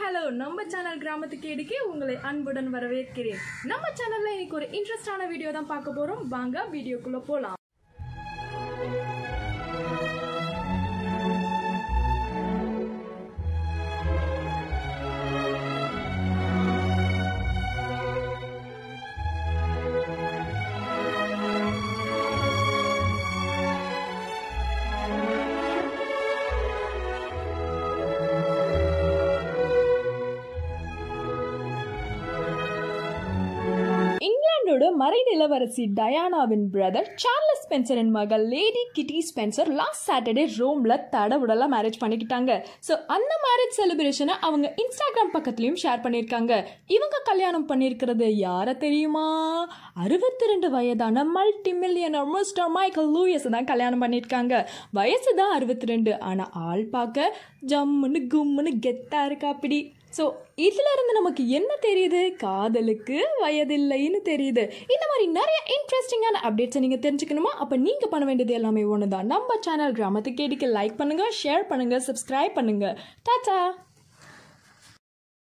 hello நம்ம channel கிராமத்து கேடிக்கு உங்களை அன்புடன் வரவேற்கிறேன் நம்ம சேனல்ல இன்னைக்கு ஒரு இன்ட்ரெஸ்டான வீடியோ தான் பார்க்க போறோம் வாங்க வீடியோக்குள்ள போலாம் இங்கிலாந்தோட மறை நிலவரசி டயானாவின் பிரதர் சார்லஸ் ஸ்பென்சரின் மகள் lady Kitty Spencer last Saturday ரோம்ல தடவுடலாம் மேரேஜ் பண்ணிக்கிட்டாங்க ஸோ அந்த மேரேஜ் செலிப்ரேஷனை அவங்க இன்ஸ்டாகிராம் பக்கத்துலயும் ஷேர் பண்ணியிருக்காங்க இவங்க கல்யாணம் பண்ணியிருக்கிறது யாரை தெரியுமா அறுபத்தி ரெண்டு வயதான multi millionaire mister Michael Lewis தான் கல்யாணம் பண்ணியிருக்காங்க வயசு தான் அறுபத்தி ரெண்டு ஆனால் ஆள் பார்க்க ஜம்முன்னு கும்முன்னு கெத்தா இருக்கா அப்படி ஸோ இதுல இருந்து நமக்கு என்ன தெரியுது காதலுக்கு வயதில்லைன்னு தெரியுது இந்த மாதிரி நிறைய இன்ட்ரெஸ்டிங்கான அப்டேட்ஸை நீங்கள் தெரிஞ்சுக்கணுமா அப்போ நீங்கள் பண்ண வேண்டியது எல்லாமே ஒன்று தான் நம்ம சேனல் கிராமத்துக்கு கேடிக்கு லைக் பண்ணுங்கள் ஷேர் பண்ணுங்கள் சப்ஸ்கிரைப் பண்ணுங்கள் டாட்டா